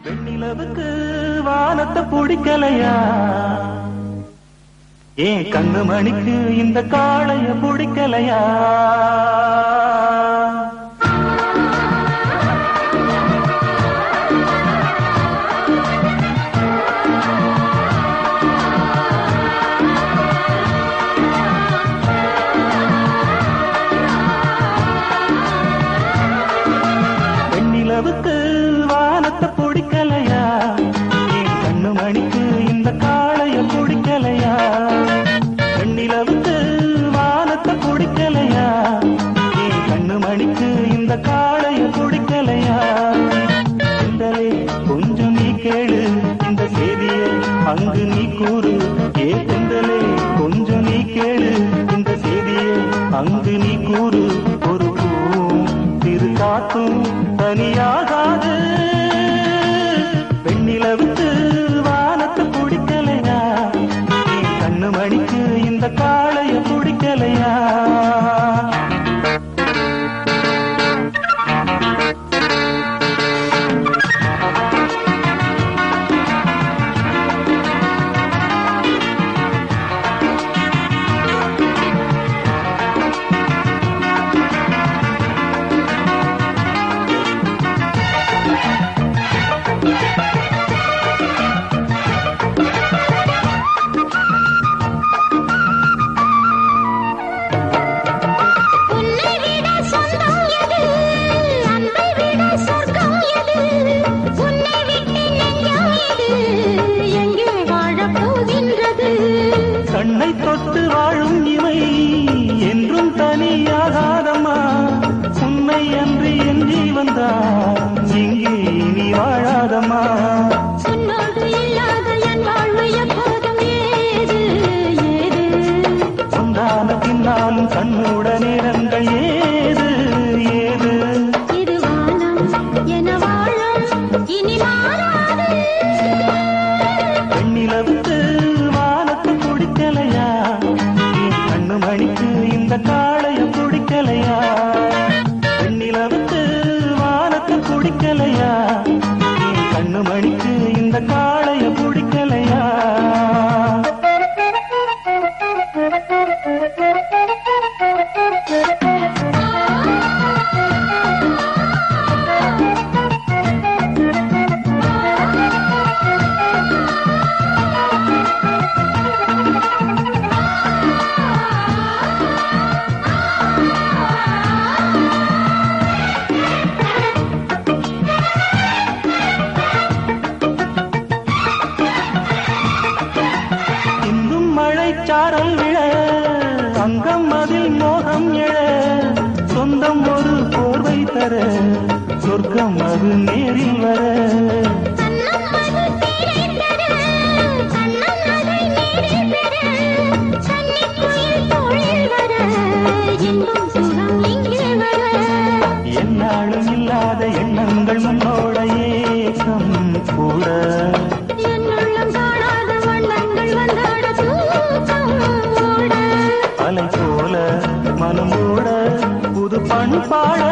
வெண்ணிலவுக்கு வானத்தை பிடிக்கலையா ஏன் கண்ணு மணிக்கு இந்த காளைய பிடிக்கலையா வெண்ணிலவுக்கு வானத்தை பிடிக்கலையா ஏன் கண்ணு மணிக்கு இந்த காளைய பிடிக்கலையா வெண்ணிலவுக்கு வானத்தை பிடிக்கலையா ஏன் கண்ணு மணிக்கு இந்த காளைய பிடிக்கலையா செந்தலே கொஞ்சம் நீ கேளு இந்த செய்திய அங்கு நீ கூறு ஏ செந்தலே கொஞ்சம் நீ கேளு இந்த செய்திய அங்கு நீ கூறு ஒரு பூவும் திரு காத்தும் தனியாகாது வெண்ணிலவுக்கு வானத்தை பிடிக்கலையா என் கண்ணு மணிக்கு இந்த காளைய பிடிக்கலையா உன்னை விட சொந்தம் எது அன்பை விட சொர்க்கம் எது உன்னை விட்டு நெஞ்சம் எது எங்கே வாழப் போகின்றது கண்ணை தொட்டு வாழும் இவை என்றும் தனியாகாதம்மா உன்னை அன்று என் ஜீவன்தான் இங்கே இனி வாழாதம்மா உன்னோடு இல்லாத என் வாழ்வு எப்போதும் ஏது ஏது சொந்தான பின்னாலும் கண்ணூட நேரங்கள் ஏது ஏது இது வானம் என வாழும் இனி மாறாது பெண்ணிலவுக்கு வானத்தை பிடிக்கலையா என் கண்ணு மணிக்கு இந்த காளைய பிடிக்கலையா பெண்ணிலவுக்கு வானத்தை பிடிக்கலையா என் கண்ணு மணிக்கு இந்த காளைய பிடிக்கலையா இன்னும் மழை சாரல் விழ அங்கம் அதில் மோகம் எழ சொந்தம் ஒரு போர்வை தர சொர்க்கம் அது நேரில் வர கண்ணம் அது தேரை தர கண்ணம் அதை நேரில் பெற கன்னிக் குயில் தோளில் வர இன்பம் சுகம் இங்கே வர என்னாலும் இல்லாத எண்ணங்கள் முன்னோட ஏக்கம் கூட என்னுள்ளம் காணாத வண்ணங்கள் வந்தாட தூக்கம் ஓட அலை போல மனம் ஓட புது பண்பாட